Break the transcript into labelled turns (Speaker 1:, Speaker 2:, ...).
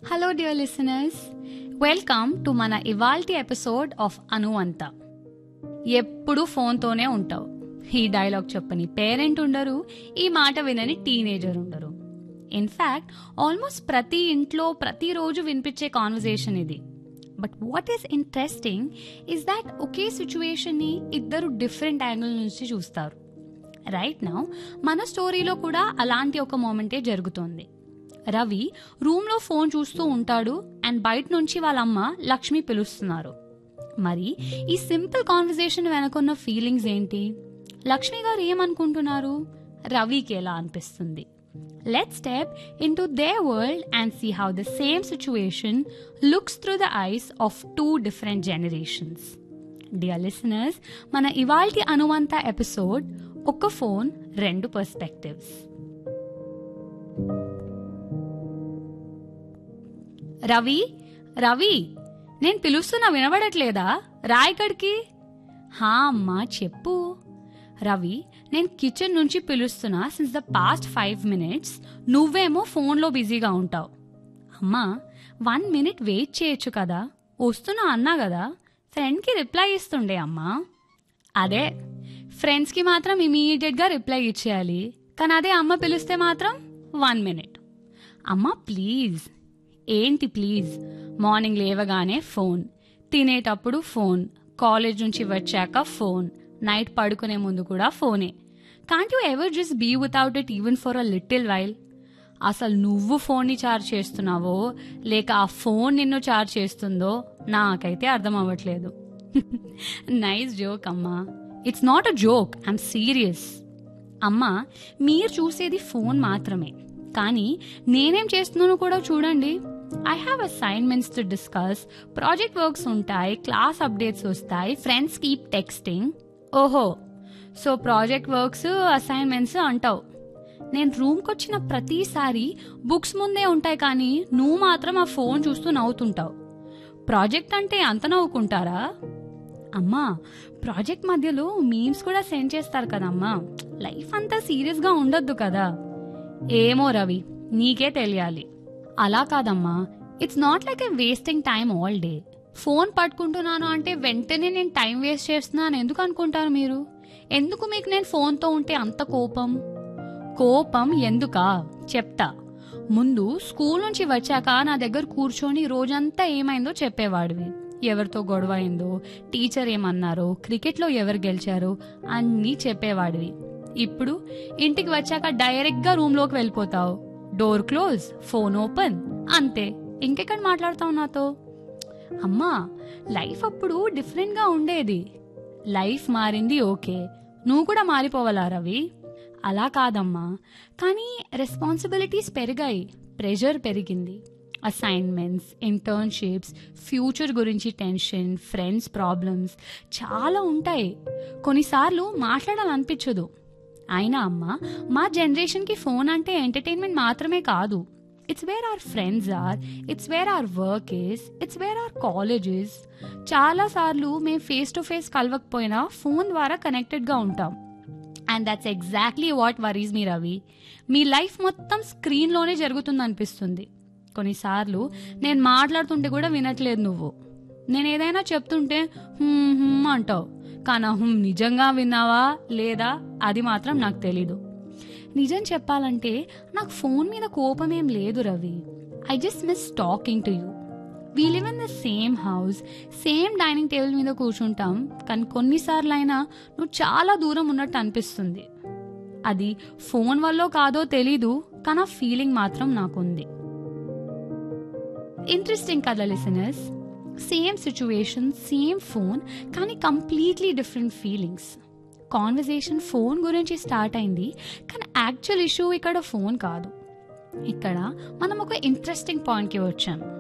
Speaker 1: hello dear listeners welcome to మన ఇవాల్టి episode of అనువంత ఎప్పుడు ఫోన్తోనే ఉంటావు ఈ డైలాగ్ చెప్పని పేరెంట్ ఉండరు ఈ మాట వినని టీనేజర్ ఉండరు ఇన్ఫ్యాక్ట్ ఆల్మోస్ట్ ప్రతి ఇంట్లో ప్రతిరోజు వినిపించే కాన్వర్జేషన్ ఇది but what is interesting is that ఒకే సిచ్యువేషన్ని ఇద్దరు డిఫరెంట్ యాంగిల్ నుంచి చూస్తారు రైట్ నౌ మన స్టోరీలో కూడా అలాంటి ఒక మూమెంటే జరుగుతోంది రవి రూమ్లో ఫోన్ చూస్తూ ఉంటాడు అండ్ బయట నుంచి వాళ్ళ అమ్మ లక్ష్మి పిలుస్తున్నారు మరి ఈ సింపుల్ కాన్వర్జేషన్ వెనకున్న ఫీలింగ్స్ ఏంటి లక్ష్మి గారు ఏమనుకుంటున్నారు రవికి ఎలా అనిపిస్తుంది let step into the world and see how the same situation looks through the eyes of two different generations dear listeners మన ఇవాల్టి అనువంత ఎపిసోడ్ ఒక ఫోన్ రెండు పర్స్పెక్టివ్స్ రవి రవి నేను పిలుస్తున్నా వినబడట్లేదా రా ఇక్కడికి హా అమ్మా చెప్పు రవి నేను కిచెన్ నుంచి పిలుస్తున్నా since the past five minutes నువ్వేమో ఫోన్లో బిజీగా ఉంటావు అమ్మా వన్ మినిట్ వెయిట్ చేయొచ్చు కదా వస్తున్నా అన్నా కదా ఫ్రెండ్కి రిప్లై ఇస్తుండే అమ్మా అదే ఫ్రెండ్స్కి మాత్రం ఇమీడియట్గా రిప్లై ఇచ్చేయాలి కానీ అదే అమ్మ పిలిస్తే మాత్రం వన్ మినిట్ అమ్మ ప్లీజ్ ఏంటి ప్లీజ్ మార్నింగ్ లేవగానే ఫోన్ తినేటప్పుడు ఫోన్ కాలేజ్ నుంచి వచ్చాక ఫోన్ నైట్ పడుకునే ముందు కూడా ఫోనే can't you ever just be without it even for a little while అసలు నువ్వు ఫోన్ని చార్జ్ చేస్తున్నావో లేక ఆ ఫోన్ నిన్ను చార్జ్ చేస్తుందో నాకైతే అర్థం అవ్వట్లేదు నైస్ జోక్ అమ్మా it's not a joke I'm serious అమ్మా మీరు చూసేది ఫోన్ మాత్రమే కానీ నేనేం చేస్తున్నానో కూడా చూడండి I have assignments to discuss project works ఉంటాయి క్లాస్ అప్డేట్స్ వస్తాయి ఫ్రెండ్స్ కీప్ టెక్స్టింగ్ ఓహో సో ప్రాజెక్ట్ వర్క్స్ అసైన్మెంట్స్ అంటావు నేను రూమ్కి వచ్చిన ప్రతిసారి బుక్స్ ముందే ఉంటాయి కానీ నువ్వు మాత్రం ఆ ఫోన్ చూస్తూ నవ్వుతుంటావు ప్రాజెక్ట్ అంటే అంత నవ్వుకుంటారా అమ్మా ప్రాజెక్ట్ మధ్యలో మీమ్స్ కూడా సెండ్ చేస్తారు కదమ్మా లైఫ్ అంతా సీరియస్గా ఉండొద్దు కదా ఏమో రవి నీకే తెలియాలి అలా కాదమ్మా it's not like a wasting time all day phone పట్టుకుంటున్నాను అంటే వెంటనే నేను టైం వేస్ట్ చేస్తున్నాను ఎందుకు అనుకుంటారు మీరు ఎందుకు మీకు నేను ఫోన్తో ఉంటే అంత కోపం కోపం ఎందుకా చెప్తా ముందు స్కూల్ నుంచి వచ్చాక నా దగ్గర కూర్చొని రోజంతా ఏమైందో చెప్పేవాడివి ఎవరితో గొడవ అయిందో టీచర్ ఏమన్నారో క్రికెట్లో ఎవరు గెలిచారో అన్నీ చెప్పేవాడివి ఇప్పుడు ఇంటికి వచ్చాక డైరెక్ట్గా రూమ్లోకి వెళ్ళిపోతావు డోర్ క్లోజ్ ఫోన్ ఓపెన్ అంతే ఇంకెక్కడ మాట్లాడతావు నాతో అమ్మా లైఫ్ అప్పుడు డిఫరెంట్గా ఉండేది లైఫ్ మారింది ఓకే నువ్వు కూడా మారిపోవాలా రవి అలా కాదమ్మా కానీ రెస్పాన్సిబిలిటీస్ పెరిగాయి ప్రెషర్ పెరిగింది అసైన్మెంట్స్ ఇంటర్న్షిప్స్ ఫ్యూచర్ గురించి టెన్షన్ ఫ్రెండ్స్ ప్రాబ్లమ్స్ చాలా ఉంటాయి కొన్నిసార్లు మాట్లాడాలనిపించదు అయినా అమ్మ మా జనరేషన్కి ఫోన్ అంటే ఎంటర్టైన్మెంట్ మాత్రమే కాదు it's where our friends are it's where our work is it's where our colleges చాలాసార్లు మేము ఫేస్ టు ఫేస్ కలవకపోయినా ఫోన్ ద్వారా కనెక్టెడ్గా ఉంటాం and that's exactly what worries me Ravi మీ లైఫ్ మొత్తం స్క్రీన్లోనే జరుగుతుంది అనిపిస్తుంది కొన్నిసార్లు నేను మాట్లాడుతుంటే కూడా వినట్లేదు నువ్వు నేను ఏదైనా చెప్తుంటే "హ్మ్, హ్మ్" అంటావు కానీ ఆ "హ్మ్" నిజంగా విన్నావా లేదా అది మాత్రం నాకు తెలీదు నిజం చెప్పాలంటే నాకు ఫోన్ మీద కోపం ఏం లేదు Ravi I just miss talking to you we live in the same house same dining table మీద కూర్చుంటాం కానీ కొన్నిసార్లు అయినా నువ్వు చాలా దూరం ఉన్నట్టు అనిపిస్తుంది అది ఫోన్ వల్లో కాదో తెలీదు కానీ ఆ ఫీలింగ్ మాత్రం నాకుంది ఇంట్రెస్టింగ్ కదా listeners same situation same phone కానీ completely different feelings conversation phone గురించి స్టార్ట్ అయింది కానీ యాక్చువల్ ఇష్యూ ఇక్కడ ఫోన్ కాదు ఇక్కడ మనం ఒక ఇంట్రెస్టింగ్ పాయింట్కి వచ్చాం